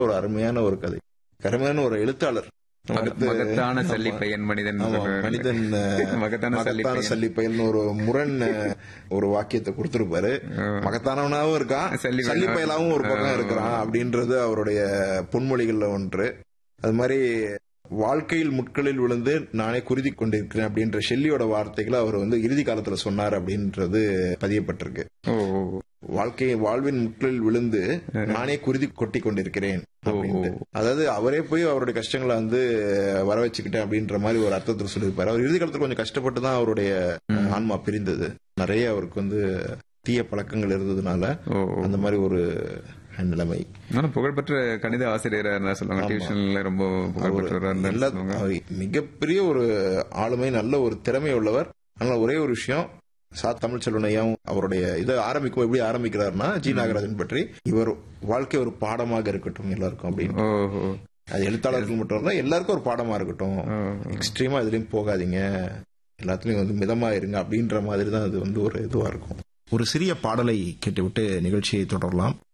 ஒரு அருமையான ஒரு கதை அருமையான ஒரு எழுத்தாளர் அடுத்து- மகத்தான ஆமா. சல்லி பையன் மனிதன் ஆமா, சொல்றாரு. மனிதன் அஹ், மகத்தான சல்லி மகத்தான பையன். சல்லிப்பயல்னு ஒரு முரண் அஹ், ஒரு வாக்கியத்தை கொடுத்திருப்பாரு மகத்தானவனாவும் இருக்கான் சல்லி சல்லி பையன். பயலாவும் ஒரு பக்கம் ஆ. இருக்கிறான் அப்படின்றது அவருடைய பொன்மொழிகள்ல ஒன்று அது மாதிரி வாழ்க்கையில் முட்களில் விழுந்து நானே குருதி கொண்டிருக்கிறேன் அப்படின்ற ஷெல்லியோட வார்த்தைகளை அவர் வந்து இறுதி காலத்துல சொன்னார் அப்படின்றது பதியப்பட்டிருக்கு ஓ ஓ, வாழ்க்கை வாழ்வின் முட்களில் விழுந்து நானே குருதி கொட்டி கொண்டிருக்கிறேன் அப்படின்ட்டு அதாவது அவரே போய் அவருடைய கஷ்டங்களை வந்து வர வச்சுக்கிட்டேன் அப்படின்ற மாதிரி ஒரு அர்த்தத்தில் சொல்லியிருப்பாரு அவர் இறுதி காலத்துல கொஞ்சம் கஷ்டப்பட்டு தான் அவருடைய ஆன்மா பிரிந்தது நிறைய அவருக்கு வந்து தீய பழக்கங்கள் இருந்ததுனால ஓ ஓ. அந்த மாதிரி ஒரு நிலைமை ஆனா புகழ்பெற்ற கணித ஆசிரியரா இருந்தா சொல்லுவாங்க டியூஷன்ல ரொம்ப புகழ்பெற்றவரா இருந்தா எல்லா சொல்லுவாங்க அவர் மிகப்பெரிய ஒரு ஆளுமை நல்ல ஒரு திறமை உள்ளவர் ஆனால் ஒரே ஒரு விஷயம் சா தமிழ்ச்செல்வன் ஐயாவும் அவருடைய இதை ஆரம்பிக்கும் எப்படி ஆரம்பிக்கிறாருன்னா ஜி நாகராஜன் பற்றி இவர் வாழ்க்கை ஒரு பாடமாக இருக்கட்டும் எல்லாருக்கும் அப்படின்னு ஓ ஓ அது எழுத்தாளர்கள் மட்டும் இல்ல எல்லாருக்கும் ஒரு பாடமா இருக்கட்டும் எக்ஸ்ட்ரீமா எதுலயும் போகாதீங்க எல்லாத்துலயும் வந்து மிதமா இருங்க அப்படின்ற மாதிரி தான் அது வந்து ஒரு இதுவா இருக்கும் ஒரு சிறிய பாடலை கேட்டுவிட்டு நிகழ்ச்சியை தொடரலாம்